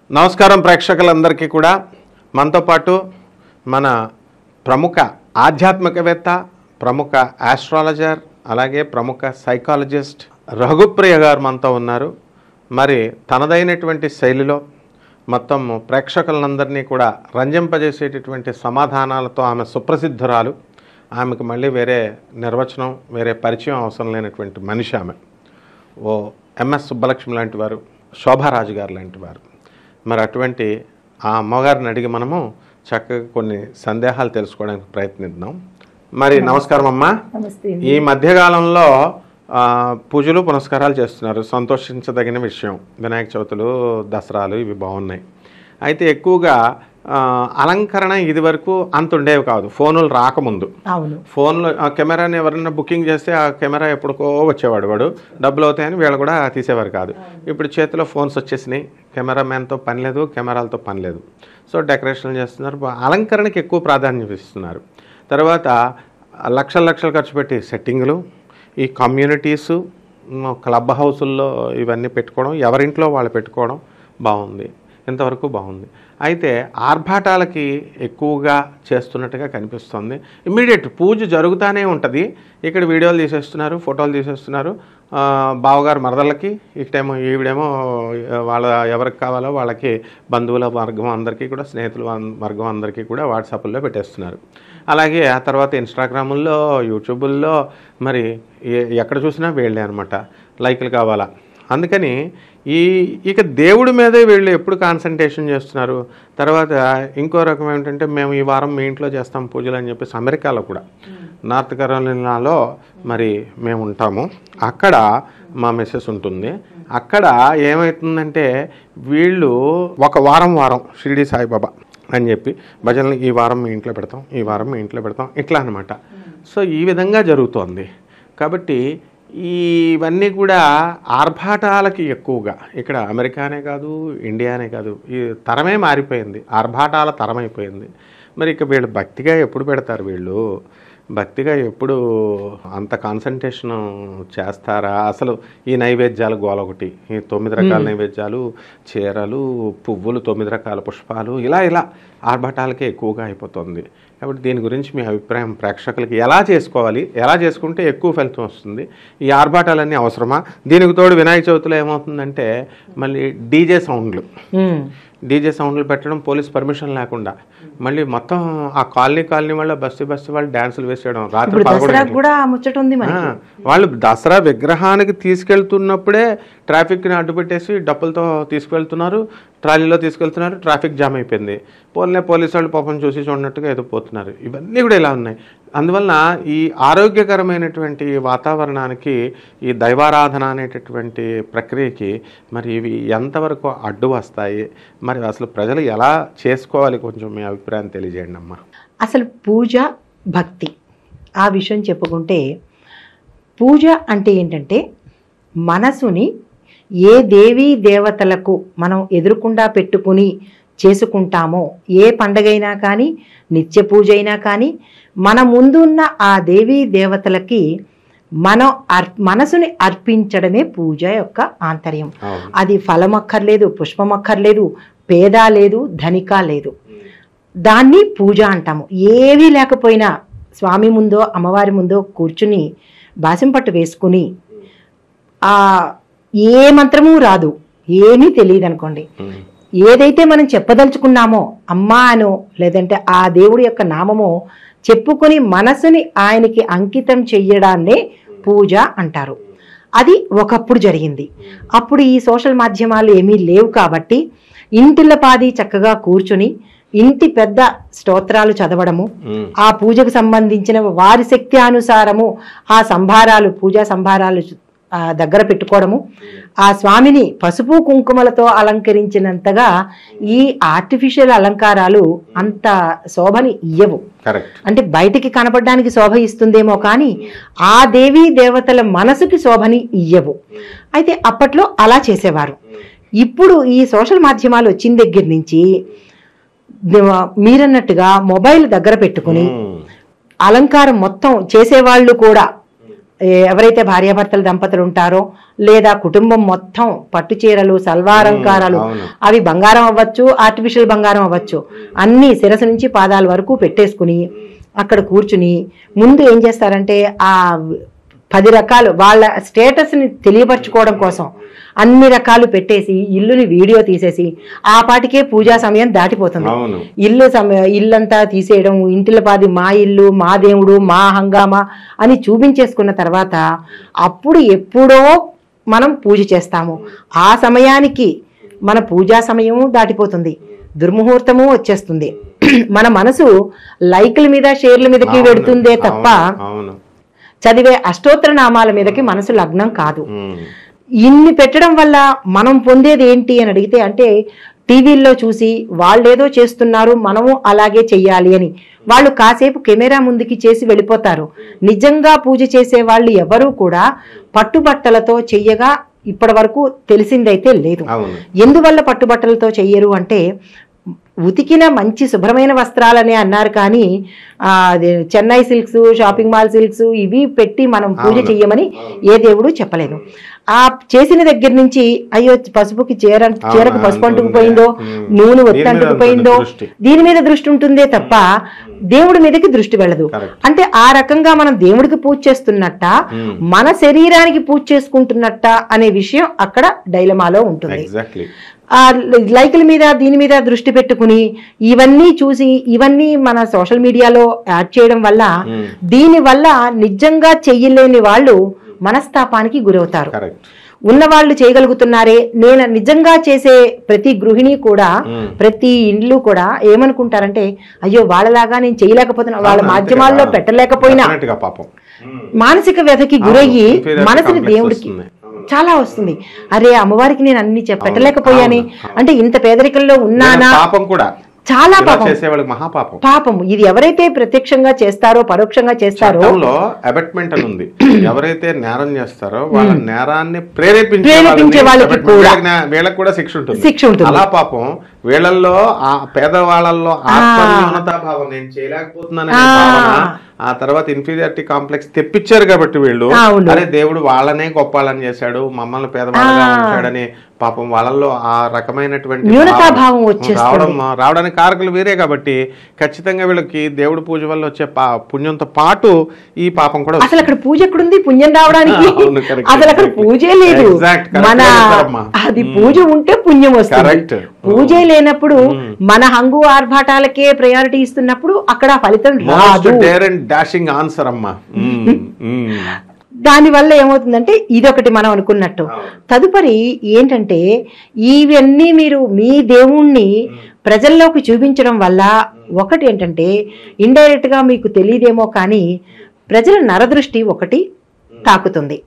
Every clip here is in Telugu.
నమస్కారం ప్రేక్షకులందరికీ కూడా మనతో పాటు మన ప్రముఖ ఆధ్యాత్మికవేత్త ప్రముఖ ఆస్ట్రాలజర్ అలాగే ప్రముఖ సైకాలజిస్ట్ రఘుప్రియ గారు మనతో ఉన్నారు మరి తనదైనటువంటి శైలిలో మొత్తం ప్రేక్షకులందరినీ కూడా రంజింపజేసేటటువంటి సమాధానాలతో ఆమె సుప్రసిద్ధురాలు ఆమెకు మళ్ళీ వేరే నిర్వచనం వేరే పరిచయం అవసరం లేనటువంటి మనిషి ఆమె ఓ ఎంఎస్ సుబ్బలక్ష్మి లాంటి వారు శోభారాజు గారు లాంటి వారు మరి అటువంటి ఆ అమ్మగారిని అడిగి మనము చక్కగా కొన్ని సందేహాలు తెలుసుకోవడానికి ప్రయత్నిద్దాం మరి నమస్కారం అమ్మా నమస్తే ఈ మధ్యకాలంలో ఆ, పూజలు పునస్కారాలు చేస్తున్నారు సంతోషించదగిన విషయం వినాయక చవితులు దసరాలు ఇవి బాగున్నాయి అయితే ఎక్కువగా ఆ, అలంకరణ ఇది వరకు అంత ఉండేవి కాదు ఫోనులు రాకముందు అవును ఫోన్లో ఆ కెమెరాని ఎవరైనా బుకింగ్ చేస్తే ఆ కెమెరా ఎప్పుడుకో వచ్చేవాడు వాడు డబ్బులు అవుతాయని వీళ్ళు కూడా తీసేవారు కాదు ఇప్పుడు చేతిలో ఫోన్స్ వచ్చేసినాయి కెమెరామ్యాన్తో పని లేదు కెమెరాలతో పని లేదు సో డెకరేషన్ చేస్తున్నారు బా- అలంకరణకి ఎక్కువ ప్రాధాన్యత ఇస్తున్నారు తర్వాత లక్షల లక్షలు ఖర్చు పెట్టి సెట్టింగులు ఈ కమ్యూనిటీసు మ్, క్లబ్ హౌసుల్లో ఇవన్నీ పెట్టుకోవడం ఎవరింట్లో వాళ్ళు పెట్టుకోవడం బాగుంది ఇంతవరకు బాగుంది అయితే ఆర్భాటాలకి ఎక్కువగా చేస్తున్నట్టుగా కనిపిస్తుంది ఇమ్మీడియట్ పూజ జరుగుతూనే ఉంటుంది ఇక్కడ వీడియోలు తీసేస్తున్నారు ఫోటోలు తీసేస్తున్నారు ఆ, బావగారు మరదలకి ఇక్కడేమో ఈవిడేమో వాళ్ళ ఎవరికి కావాలో వాళ్ళకి బంధువుల వర్గం అందరికీ కూడా స్నేహితుల వం- వర్గం అందరికీ కూడా వాట్సాప్లో పెట్టేస్తున్నారు అలాగే ఆ తర్వాత ఇన్స్టాగ్రాముల్లో యూట్యూబుల్లో మరి ఎ- ఎక్కడ చూసినా వీళ్ళే అనమాట లైకులు కావాలా అందుకని ఈ ఇక దేవుడి మీదే వీళ్ళు ఎప్పుడు కాన్సన్ట్రేషన్ చేస్తున్నారు తర్వాత ఇంకో రకం ఏంటంటే మేము ఈ వారం మీ ఇంట్లో చేస్తాం పూజలు అని చెప్పేసి అమెరికాలో కూడా నార్త్ కరోలినాలో మరి మేము ఉంటాము అక్కడ మా మిస్సెస్ ఉంటుంది అక్కడ ఏమవుతుందంటే వీళ్ళు ఒక వారం వారం షిరిడి సాయిబాబా అని చెప్పి భజనలు ఈ వారం మీ ఇంట్లో పెడతాం ఈ వారం మీ ఇంట్లో పెడతాం ఇట్లా అనమాట సో ఈ విధంగా జరుగుతోంది కాబట్టి ఇవన్నీ కూడా ఆర్భాటాలకి ఎక్కువగా ఇక్కడ అమెరికానే కాదు ఇండియానే కాదు ఈ తరమే మారిపోయింది ఆర్భాటాల తరం అయిపోయింది మరి ఇక వీళ్ళు భక్తిగా ఎప్పుడు పెడతారు వీళ్ళు భక్తిగా ఎప్పుడు అంత కాన్సన్ట్రేషన్ చేస్తారా అసలు ఈ నైవేద్యాలు గోల ఒకటి ఈ తొమ్మిది రకాల నైవేద్యాలు చీరలు పువ్వులు తొమ్మిది రకాల పుష్పాలు ఇలా ఇలా ఆర్భటాలకే ఎక్కువగా అయిపోతుంది కాబట్టి దీని గురించి మీ అభిప్రాయం ప్రేక్షకులకి ఎలా చేసుకోవాలి ఎలా చేసుకుంటే ఎక్కువ ఫలితం వస్తుంది ఈ ఆర్భాటాలన్నీ అవసరమా దీనికి తోడు వినాయక చవితిలో ఏమవుతుందంటే మళ్ళీ డీజే సౌండ్లు ఉమ్. డీజే సౌండ్లు పెట్టడం పోలీస్ పర్మిషన్ లేకుండా మళ్ళీ మొత్తం ఆ కాలనీ కాలనీ వాళ్ళ బస్తీ బస్తీ వాళ్ళు డ్యాన్సులు వేసేయడం రాత్రి ఇప్పుడు పదకొండు దసరా కూడా ఆ ముచ్చట ఉంది ఆ, మనకి వాళ్ళు దసరా విగ్రహానికి తీసుకెళ్తున్నప్పుడే ట్రాఫిక్ని అడ్డుపెట్టేసి డప్పులతో తీసుకెళ్తున్నారు ట్రాలీలో తీసుకెళ్తున్నారు ట్రాఫిక్ జామ్ అయిపోయింది పోలే పోలీసు వాళ్ళు పాపం చూసి చూడనట్టుగా ఏదో పోతున్నారు ఇవన్నీ కూడా ఇలా ఉన్నాయి అందువలన ఈ ఆరోగ్యకరమైనటువంటి వాతావరణానికి ఈ దైవారాధన అనేటటువంటి ప్రక్రియకి మరి ఇవి ఎంతవరకు అడ్డు వస్తాయి మరి అసలు ప్రజలు ఎలా చేసుకోవాలి కొంచెం మీ అభిప్రాయం తెలియజేయండి అమ్మా అసలు పూజ భక్తి ఆ విషయం చెప్పుకుంటే పూజ అంటే ఏంటంటే మనసుని ఏ దేవీ దేవతలకు మనం ఎదురుకుండా పెట్టుకుని చేసుకుంటామో ఏ పండగైనా కానీ నిత్య పూజ అయినా కానీ మన ముందున్న ఆ దేవీ దేవతలకి మనం అర్ మనసుని అర్పించడమే పూజ యొక్క ఆంతర్యం అవును అది ఫలం అక్కర్లేదు పుష్పం అక్కర్లేదు పేద లేదు ధనిక లేదు దాన్ని పూజ అంటాము ఏవీ లేకపోయినా స్వామి ముందో అమ్మవారి ముందో కూర్చుని బాసింపట్టు వేసుకుని ఆ ఏ మంత్రము రాదు ఏమీ తెలియదు అనుకోండి ఉమ్. ఏదైతే మనం చెప్పదలుచుకున్నామో అమ్మా అనో లేదంటే ఆ దేవుడి యొక్క నామమో చెప్పుకొని మనసుని ఆయనకి అంకితం చెయ్యడాన్నే పూజ అంటారు అది ఒకప్పుడు జరిగింది అప్పుడు ఈ సోషల్ మాధ్యమాలు ఏమీ లేవు కాబట్టి ఇంటిల్లపాది చక్కగా కూర్చుని ఇంటి పెద్ద స్తోత్రాలు చదవడము ఉమ్. ఆ పూజకు సంబంధించిన వారి శక్తి అనుసారము ఆ సంభారాలు పూజా సంభారాలు ఆ, దగ్గర పెట్టుకోవడము ఆ స్వామిని పసుపు కుంకుమలతో అలంకరించినంతగా ఈ ఆర్టిఫిషియల్ అలంకారాలు అంత శోభని ఇయ్యవు కరెక్ట్ అంటే బయటికి కనపడడానికి శోభ ఇస్తుందేమో కానీ ఆ దేవీ దేవతల మనసుకి శోభని ఇయ్యవు అయితే అప్పట్లో అలా చేసేవారు ఇప్పుడు ఈ సోషల్ మాధ్యమాలు వచ్చిన దగ్గర నుంచి ద- మీరన్నట్టుగా మొబైల్ దగ్గర పెట్టుకుని ఉమ్. అలంకారం మొత్తం చేసేవాళ్ళు కూడా ఏ- ఎవరైతే భార్యాభర్తల దంపతులు ఉంటారో లేదా కుటుంబం మొత్తం పట్టు చీరలు సల్వారంకారాలు అవును. అవి బంగారం అవ్వచ్చు ఆర్టిఫిషియల్ బంగారం అవ్వచ్చు అన్ని శిరసు నుంచి పాదాల వరకు పెట్టేసుకుని అక్కడ కూర్చుని ముందు ఏం చేస్తారంటే ఆ పది రకాలు వాళ్ళ స్టేటస్ని తెలియపరచుకోవడం కోసం అన్ని రకాలు పెట్టేసి ఇల్లుని వీడియో తీసేసి ఆ పాటికే పూజా సమయం దాటిపోతుంది అవును ఇల్లు సమ ఇల్లంతా తీసేయడం ఇంటిల పాది మా ఇల్లు మా దేవుడు మా హంగామా అని చూపించేసుకున్న తర్వాత అప్పుడు ఎప్పుడో మనం పూజ చేస్తాము ఆ సమయానికి మన పూజా సమయము దాటిపోతుంది దుర్ముహూర్తము వచ్చేస్తుంది మన మనసు లైకుల మీద షేర్ల మీదకి అవును, వెడుతుందే తప్ప అవును, అవును చదివే అష్టోత్తర నామాల మీదకి మనసు లగ్నం కాదు ఉమ్, ఇన్ని పెట్టడం వల్ల మనం పొందేది ఏంటి అని అడిగితే అంటే టీవీల్లో చూసి వాళ్ళేదో చేస్తున్నారు మనము అలాగే చెయ్యాలి అని వాళ్ళు కాసేపు కెమెరా ముందుకి చేసి వెళ్ళిపోతారు నిజంగా పూజ చేసే వాళ్ళు ఎవరూ కూడా పట్టుబట్టలతో చెయ్యగా ఇప్పటి వరకు తెలిసిందైతే లేదు అవును ఎందువల్ల పట్టుబట్టలతో చెయ్యరు అంటే ఉతికిన మంచి శుభ్రమైన వస్త్రాలనే అన్నారు కానీ ఆ, అదే Chennai silks shopping mall silks ఇవి పెట్టి మనం పూజ అవును. చెయ్యమని ఏ దేవుడు చెప్పలేదు ఆ చేసిన దగ్గర నుంచి అయ్యో పసుపుకి చీర చీరకు పసుపు అంటుంది. అంటుకుపోయిందో ఉమ్. నూనె దీని ఒత్తి మీద అంటుకుపోయిందో ఉంటుంది దృష్టి. దీని మీద దృష్టి ఉంటుందే తప్ప దేవుడి మీదకి దృష్టి వెళ్ళదు Correct. అంటే ఆ రకంగా మనం దేవుడికి పూజ చేస్తున్నట్ట ఉమ్. మన శరీరానికి పూజ చేసుకుంటున్నట్ట అనే విషయం అక్కడ డైలమాలో ఉంటుంది ఎగ్జాక్ట్లీ ఆ లైకుల మీద దీని మీద దృష్టి పెట్టుకుని ఇవన్నీ చూసి ఇవన్నీ మన సోషల్ మీడియాలో యాడ్ చేయడం వల్ల Hmm. దీని వల్ల నిజంగా చెయ్యలేని వాళ్ళు మనస్తాపానికి గురవుతారు కరెక్ట్ ఉన్నవాళ్ళు చేయగలుగుతున్నారే నేను నిజంగా చేసే ప్రతి గృహిణి కూడా Hmm. ప్రతి ఇండ్లు కూడా ఏమనుకుంటారంటే అయ్యో వాళ్ళలాగా నేను చేయలేకపోతున్నా వాళ్ళ మాధ్యమాల్లో పెట్టలేకపోయినా గా పాపం మానసిక వ్యధకి గురయ్యి అవును, inferiority మనసుని complex దేవుడికి వస్తుంది. చాలా వస్తుంది అరే అమ్మవారికి నేను అన్ని చెప్- పెట్టలేకపోయాని అవును, అంటే ఇంత పేదరికంలో ఉన్నానా పాపం కూడా చాలా ఇలా పాపం చేసేవాళ్ళకి మహాపాపం పాపం ఇది ఎవరైతే ప్రత్యక్షంగా చేస్తారో పరోక్షంగా చేస్తారో చట్టంలో అబెట్మెంట్ అని ఉంది ఎవరైతే నేరం చేస్తారో వాళ్ళ నేరాన్ని ప్రేరేపించే ప్రేరేపించే వాళ్ళని వాళ్ళకి abetment కూడా. వీళ్ళకి నే- వీళ్ళకి కూడా శిక్ష ఉంటుంది శిక్ష ఉంటుంది. అలా పాపం వీళ్ళల్లో ఆ పేదవాళ్ళల్లో ఆత్మన్యూనతాభావం నేను చేయలేకపోతున్నాననే ఆ. భావన ఆ తర్వాత ఇన్ఫీరియారిటీ కాంప్లెక్స్ తెప్పించారు కాబట్టి వీళ్ళు అవును. అరే దేవుడు వాళ్ళనే గొప్పాలని చేశాడు మమ్మల్ని పేదవాళ్ళగా ఆ. ఉంచాడని పాపం వాళ్ళల్లో ఆ రకమైనటువంటి న్యూనతాభావం భావం వచ్చేస్తుంది. రావడం రావడానికి కారకులు వేరే కాబట్టి ఖచ్చితంగా వీళ్ళకి దేవుడి పూజ వల్ల వచ్చే పా పుణ్యంతో పాటు ఈ పాపం కూడా అసలు అక్కడ పూజ ఎక్కడుంది పుణ్యం రావడానికి అవును, correct, అసలు అక్కడ correct. పూజే లేదు Exact, correct మన గా చెప్పారమ్మా. అది పూజ ఉంటే పుణ్యం వస్తుంది Correct. పూజే లేనప్పుడు మన హంగు ఆర్భాటాలకే ప్రయారిటీ ఇస్తున్నప్పుడు అక్కడ ఆ ఫలితం మోస్ట్ రాదు డేర్ అండ్ డాషింగ్ ఆన్సర్ అమ్మా మ్మ్, మ్మ్. దాని వల్ల ఏమవుతుందంటే ఇదొకటి మనం అనుకున్నట్టు తదుపరి ఏంటంటే ఇవన్నీ మీరు మీ దేవుణ్ణి ప్రజల్లోకి చూపించడం వల్ల ఒకటి ఏంటంటే ఇండైరెక్ట్ గా మీకు తెలియదేమో కానీ ప్రజల నరదృష్టి ఒకటి తాకుతుంది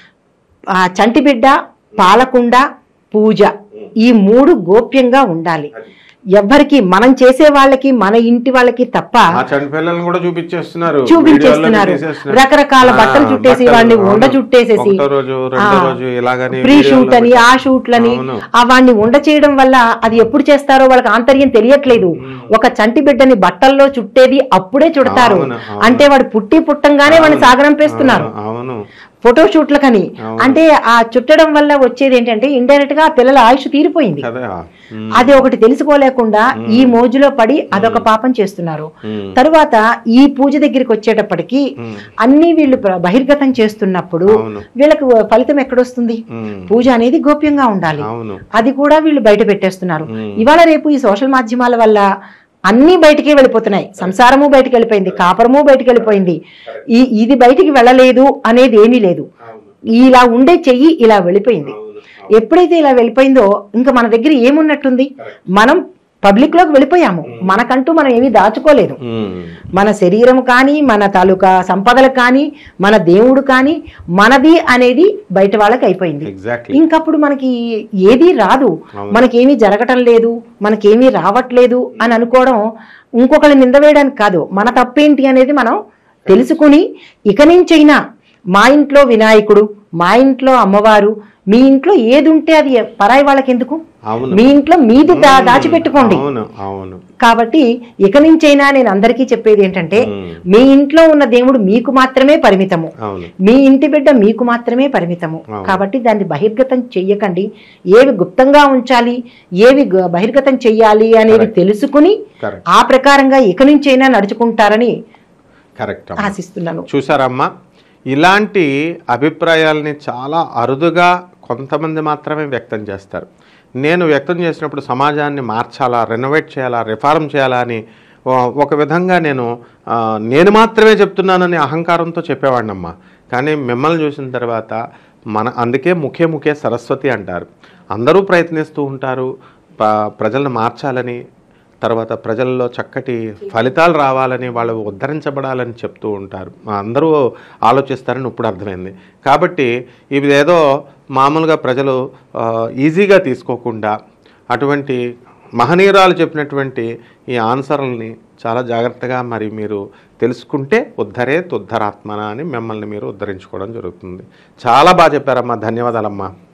ఆ చంటి బిడ్డ పాలకుండ పూజ ఈ మూడు గోప్యంగా ఉండాలి ఎవ్వరికి మనం చేసే వాళ్ళకి మన ఇంటి వాళ్ళకి తప్ప ఆ చంటి పిల్లల్ని కూడా చూపించేస్తున్నారు చూపించేస్తున్నారు. వీడియోల్లో పెట్టేసేస్తున్నారు. రకరకాల ఆ, బట్టలు చుట్టేసి బట్టలు, వాడిని అవును. ఉండ చుట్టేసేసి ఒకటో రోజు రెండో రోజు ఇలాగని ప్రీ వీడియోల్లో షూట్ అని పెట్టి- ఆ షూట్లని అవును. ఆ వాడిని ఉండ చేయడం వల్ల అది ఎప్పుడు చేస్తారో వాళ్ళకి ఆంతర్యం తెలియట్లేదు ఒక చంటి బిడ్డని బట్టల్లో చుట్టేది అప్పుడే చుడతారు అవును, అవును. అంటే వాడు పుట్టి పుట్టంగానే వాడిని సాగనంపేస్తున్నారు అవును, అవును ఫోటో షూట్లకని అంటే ఆ చుట్టడం వల్ల వచ్చేది ఏంటంటే ఇండైరెక్ట్ గా ఆ పిల్లల ఆయుష్ తీరిపోయింది కదా మ్మ్. అది ఒకటి తెలుసుకోలేకుండా ఈ మోజులో పడి అదొక పాపం చేస్తున్నారు మ్మ్. తరువాత ఈ పూజ దగ్గరికి వచ్చేటప్పటికి మ్మ్. అన్ని వీళ్ళు ప్ర- బహిర్గతం చేస్తున్నప్పుడు అవును. వీళ్ళకి ఫలితం ఎక్కడొస్తుంది మ్మ్. పూజ అనేది గోప్యంగా ఉండాలి అవును అది కూడా వీళ్ళు బయట పెట్టేస్తున్నారు మ్మ్. ఇవాళ రేపు ఈ సోషల్ మాధ్యమాల వల్ల అన్ని బయటికి వెళ్ళిపోతున్నాయి సంసారము బయటికి వెళ్ళిపోయింది కాపరము బయటికి వెళ్ళిపోయింది ఈ ఇది బయటికి వెళ్ళలేదు అనేది ఏమీ లేదు ఇలా ఉండే చెయ్యి ఇలా వెళ్ళిపోయింది ఎప్పుడైతే ఇలా వెళ్ళిపోయిందో ఇంకా మన దగ్గర ఏమున్నట్టుంది మనం పబ్లిక్ లోకి వెళ్ళిపోయాము మనకంటూ మనం ఏమీ దాచుకోలేదు మ్మ్. మన శరీరం కానీ మన తాలూకా సంపదలు కానీ మన దేవుడు కానీ మనది అనేది బయట వాళ్ళకి అయిపోయింది ఎగ్జాక్ట్లీ ఇంకప్పుడు మనకి ఏదీ రాదు అవును. మనకేమీ జరగటం లేదు మనకేమీ రావట్లేదు అని అనుకోవడం ఇంకొకరిని నింద వేయడానికి కాదు మన తప్పేంటి అనేది మనం తెలుసుకుని ఇక నుంచైనా మా ఇంట్లో వినాయకుడు మా ఇంట్లో అమ్మవారు మీ ఇంట్లో ఏది ఉంటే అది పరాయి వాళ్ళకి ఎందుకు అవును మీ ఇంట్లో మీది దా దాచిపెట్టుకోండి అవును అవును కాబట్టి ఇక నుంచైనా నేను అందరికీ చెప్పేది ఏంటంటే ఉమ్, మీ ఇంట్లో ఉన్న దేవుడు మీకు మాత్రమే పరిమితము అవును మీ ఇంటి బిడ్డ మీకు మాత్రమే పరిమితము అవును. కాబట్టి దాన్ని బహిర్గతం చెయ్యకండి ఏవి గుప్తంగా ఉంచాలి ఏవి గ- బహిర్గతం చెయ్యాలి అనేది Correct. తెలుసుకుని కరెక్ట్ ఆ ప్రకారంగా ఇక నుంచైనా నడుచుకుంటారని కరెక్ట్ ఆశిస్తున్నాను చూసారమ్మా ఇలాంటి అభిప్రాయాల్ని చాలా అరుదుగా కొంతమంది మాత్రమే వ్యక్తం చేస్తారు నేను వ్యక్తం చేసినప్పుడు సమాజాన్ని మార్చాలా రెనోవేట్ చేయాలా రిఫార్మ్ చేయాలా అని ఓ- ఒక విధంగా నేను ఆ, నేను మాత్రమే చెప్తున్నానని అహంకారంతో చెప్పేవాడినమ్మా కానీ మిమ్మల్ని చూసిన తర్వాత మన అందుకే ముఖే ముఖే సరస్వతి అంటారు అందరూ ప్రయత్నిస్తూ ఉంటారు ప- ప్రజలను మార్చాలని తర్వాత ప్రజల్లో చక్కటి ఫలితాలు రావాలని వాళ్ళు ఉద్ధరించబడాలని చెప్తూ ఉంటారు అందరూ ఆలోచిస్తారని ఇప్పుడు అర్థమైంది కాబట్టి ఇవి ఏదో మామూలుగా ప్రజలు ఆ, ఈజీగా తీసుకోకుండా అటువంటి మహనీయురాలు చెప్పినటువంటి ఈ ఆన్సర్లని చాలా జాగ్రత్తగా మరి మీరు తెలుసుకుంటే ఉద్ధరే ఉద్ధరాత్మన అని మిమ్మల్ని మీరు ఉద్ధరించుకోవడం జరుగుతుంది చాలా బాగా చెప్పారమ్మా ధన్యవాదాలమ్మా